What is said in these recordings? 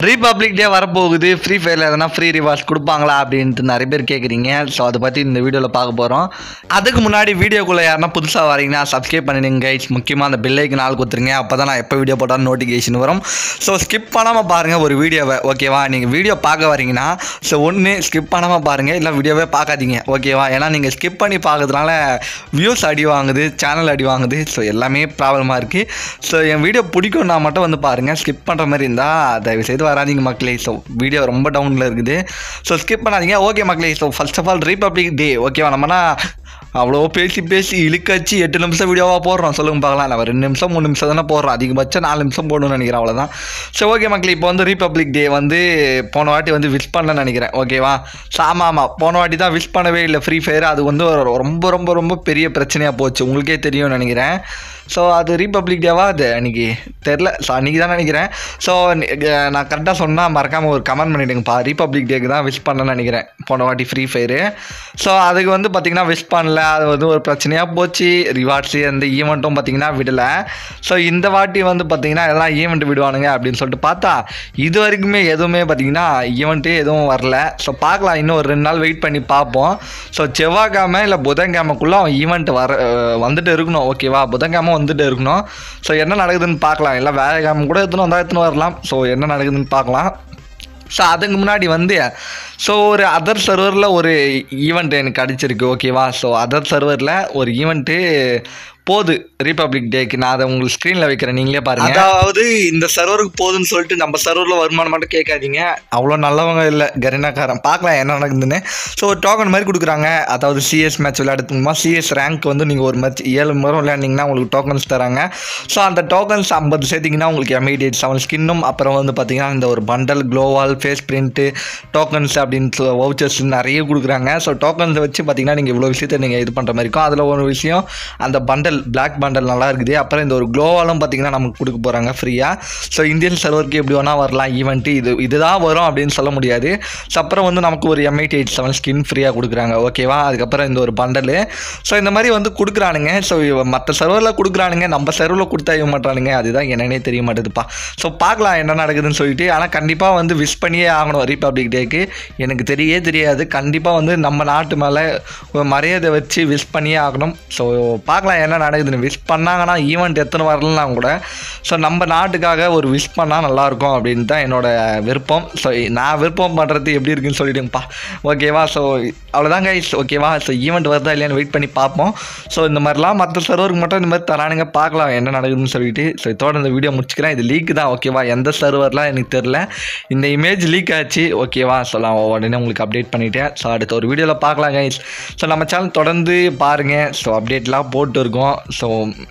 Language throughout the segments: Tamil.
ரீபப்ளிக் டே வரப்போகுது ஃப்ரீ ஃபயரில் எதனா ஃப்ரீ ரிவார்ட்ஸ் கொடுப்பாங்களா அப்படின்ட்டு நிறைய பேர் கேட்குறீங்க ஸோ அதை பற்றி இந்த வீடியோவில் பார்க்க போகிறோம் அதுக்கு முன்னாடி வீடியோக்குள்ளே யாருன்னா புதுசாக வரீங்கன்னா சப்ஸ்கிரைப் பண்ணிடுங்க கைஸ் முக்கியமாக அந்த பில்லைக்கு நாள் கொடுத்துருங்க அப்போ தான் நான் எப்போ வீடியோ போட்டாலும் நோட்டிஃபிகேஷன் வரும் ஸோ ஸ்கிப் பண்ணாமல் பாருங்கள் ஒரு வீடியோவை ஓகேவா நீங்கள் வீடியோ பார்க்க வரீங்கன்னா ஸோ ஒன்று ஸ்கிப் பண்ணாமல் பாருங்கள் இல்லை வீடியோவே பார்க்காதீங்க ஓகேவா ஏன்னா நீங்கள் ஸ்கிப் பண்ணி பார்க்கறதுனால வியூஸ் அடி வாங்குது சேனல் அடி வாங்குது ஸோ எல்லாமே ப்ராப்ளமாக இருக்குது ஸோ என் வீடியோ பிடிக்கும்னா மட்டும் வந்து பாருங்கள் ஸ்கிப் பண்ணுற மாதிரி இருந்தால் தயவு செய்து வராதீங்க மக்களே ஸோ வீடியோ ரொம்ப டவுனில் இருக்குது ஸோ ஸ்கிப் பண்ணாதீங்க ஓகே மக்களே so first of all republic day ஓகேவா நம்மனா அவ்வளோ பேசி பேசி இழுக்கச்சு எட்டு நிமிஷம் வீடியோவாக போடுறோம் சொல்லுங்க பார்க்கலாம் நம்ம ரெண்டு நிமிஷம் மூணு நிமிஷம் தானே போடுறோம் அதிகபட்சம் நாலு நிமிஷம் போடணும்னு நினைக்கிறேன் அவ்வளோதான் ஸோ ஓகே மக்களே இப்போ வந்து ரிபப்ளிக் டே வந்து போன வாட்டி வந்து விஷ் பண்ணலன்னு நினைக்கிறேன் ஓகேவா ஸோ ஆமாம் ஆமாம் போன வாட்டி தான் விஷ் பண்ணவே இல்லை ஃப்ரீ ஃபயர் அது வந்து ஒரு ரொம்ப ரொம்ப ரொம்ப பெரிய பிரச்சனையாக போச்சு உங்களுக்கே தெரியும்னு நினைக்கிறேன் ஸோ அது ரீபப்ளிக் டேவா அது அன்றைக்கி தெரில ஸோ அன்றைக்கி தான் நினைக்கிறேன் ஸோ நான் கரெக்டாக சொன்னால் மறக்காமல் ஒரு கமெண்ட் பண்ணிவிடுங்கப்பா ரீபப்ளிக் டேக்கு தான் விஷ் பண்ணலன்னு நினைக்கிறேன் போன வாட்டி ஃப்ரீ ஃபயரு ஸோ அதுக்கு வந்து பார்த்திங்கன்னா விஷ் பண்ணல அது வந்து ஒரு பிரச்சனையாக போச்சு ரிவார்ட்ஸு அந்த ஈவெண்ட்டும் பார்த்திங்கன்னா விடலை ஸோ இந்த வாட்டி வந்து பார்த்திங்கன்னா எல்லாம் ஈவெண்ட் விடுவானுங்க அப்படின்னு சொல்லிட்டு பார்த்தா இது வரைக்குமே எதுவுமே பார்த்திங்கன்னா ஈவெண்ட்டே எதுவும் வரல ஸோ பார்க்கலாம் இன்னும் ஒரு ரெண்டு நாள் வெயிட் பண்ணி பார்ப்போம் ஸோ செவ்வாய்க்கிழமை இல்லை புதன்கிழமைக்குள்ளே அவன் ஈவெண்ட் வர அஹ் வந்துட்டு இருக்கணும் ஓகேவா புதன்கிழமை வந்துட்டு இருக்கணும் ஸோ என்ன நடக்குதுன்னு பார்க்கலாம் இல்லை வேலைக்கிழமை கூட எடுத்துன்னு வந்தால் எடுத்துன்னு வரலாம் ஸோ என்ன நடக்குதுன்னு பார்க்கலாம் ஸோ அதுக்கு முன்னாடி வந்து ஸோ ஒரு அதர் சர்வரில் ஒரு ஈவெண்ட் எனக்கு கிடச்சிருக்கு ஓகேவா ஸோ அதர் சர்வரில் ஒரு ஈவெண்ட்டு போகுது ரிபப்ளிக் டேக்கு நான் அதை உங்களுக்கு ஸ்க்ரீனில் வைக்கிறேன் நீங்களே பாருங்க அதாவது இந்த சர்வருக்கு போகுதுன்னு சொல்லிட்டு நம்ம சர்வரில் வருமானம் மட்டும் கேட்காதீங்க அவ்வளோ நல்லவங்க இல்லை கரினாக்காரன் பார்க்கலாம் என்ன நடக்குதுன்னு ஸோ ஒரு டோக்கன் மாதிரி கொடுக்குறாங்க அதாவது சிஎஸ் மேட்ச் விளையாடுறதுக்குமா சிஎஸ் ரேங்க் வந்து நீங்கள் ஒரு மேட்ச் ஏழு முறை விளையாண்டிங்கன்னா உங்களுக்கு டோக்கன்ஸ் தராங்க ஸோ அந்த டோக்கன்ஸ் ஐம்பது சேர்த்திங்கன்னா உங்களுக்கு எம்ஐடிஎட் செவன் ஸ்கின்னும் அப்புறம் வந்து பார்த்தீங்கன்னா இந்த ஒரு பண்டல் க்ளோவால் ஃபேஸ் பிரிண்ட்டு டோக்கன்ஸ் அப்படின்னு வவுச்சர்ஸ் நிறைய கொடுக்குறாங்க ஸோ டோக்கன்ஸை வச்சு பார்த்தீங்கன்னா நீங்கள் இவ்வளோ விஷயத்தை நீங்கள் இது பண்ணுற மாதிரி இருக்கும் அதில் ஒரு விஷயம் அந்த பண்டல் பிளாக் பண்டல் நல்லா இருக்குது அப்புறம் இந்த ஒரு க்ளோவாலும் பார்த்தீங்கன்னா நமக்கு கொடுக்க போகிறாங்க ஃப்ரீயாக ஸோ இந்தியன் சர்வருக்கு எப்படி வேணால் வரலாம் ஈவெண்ட்டு இது இதுதான் வரும் அப்படின்னு சொல்ல முடியாது ஸோ அப்புறம் வந்து நமக்கு ஒரு எம்ஐடி எயிட் செவன் ஸ்கின் ஃப்ரீயாக கொடுக்குறாங்க ஓகேவா அதுக்கப்புறம் இந்த ஒரு பண்டலு ஸோ இந்த மாதிரி வந்து கொடுக்குறானுங்க ஸோ மற்ற சர்வரில் கொடுக்குறானுங்க நம்ம சர்வரில் கொடுத்தா இவங்க மாட்டானுங்க அதுதான் என்னன்னே தெரிய மாட்டேதுப்பா ஸோ பார்க்கலாம் என்ன நடக்குதுன்னு சொல்லிட்டு ஆனால் கண்டிப்பாக வந்து விஷ் பண்ணியே ஆகணும் ரிபப்ளிக் டேக்கு எனக்கு தெரியவே தெரியாது கண்டிப்பாக வந்து நம்ம நாட்டு மேலே ஒரு மரியாதை வச்சு விஷ் பண்ணியே ஆகணும் ஸோ பார்க்கலாம் என்ன நடக்குதுன்னு விஷ் பண்ணாங்கன்னா ஈவெண்ட் எத்தனை வரலாம் கூட ஸோ நம்ம நாட்டுக்காக ஒரு விஷ் பண்ணால் நல்லாயிருக்கும் அப்படின்னு தான் என்னோட விருப்பம் ஸோ நான் விருப்பம் பண்ணுறது எப்படி இருக்குன்னு சொல்லிடுங்கப்பா ஓகேவா ஸோ அவ்வளோதாங்க ஓகேவா ஸோ ஈவெண்ட் வருதா இல்லையான்னு வெயிட் பண்ணி பார்ப்போம் ஸோ இந்த மாதிரிலாம் மற்ற சர்வருக்கு மட்டும் இந்த மாதிரி தரானுங்க பார்க்கலாம் என்ன நடக்குதுன்னு சொல்லிட்டு ஸோ இதோட இந்த வீடியோ முடிச்சுக்கிறேன் இது லீக் தான் ஓகேவா எந்த சர்வர்லாம் எனக்கு தெரில இந்த இமேஜ் லீக் ஆச்சு ஓகேவா ஸோ நான் உடனே உங்களுக்கு அப்டேட் பண்ணிட்டேன் ஸோ அடுத்த ஒரு வீடியோவில் பார்க்கலாம் கைஸ் ஸோ நம்ம சேனல் தொடர்ந்து பாருங்கள் ஸோ அப்டேட்லாம் போட்டு இருக்கோம் ஸோ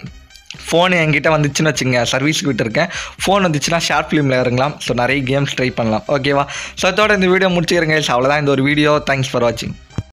ஃபோன் என்கிட்ட வந்துச்சுன்னு வச்சுங்க சர்வீஸ்க்கு விட்டுருக்கேன் ஃபோன் வந்துச்சுன்னா ஷார்ட் ஃபிலிமில் இறங்கலாம் ஸோ நிறைய கேம்ஸ் ட்ரை பண்ணலாம் ஓகேவா ஸோ அதோட இந்த வீடியோ முடிச்சுக்கிறேங்க அவ்வளோதான் இந்த ஒரு வீடியோ தேங்க்ஸ் ஃபார் வாட்சிங்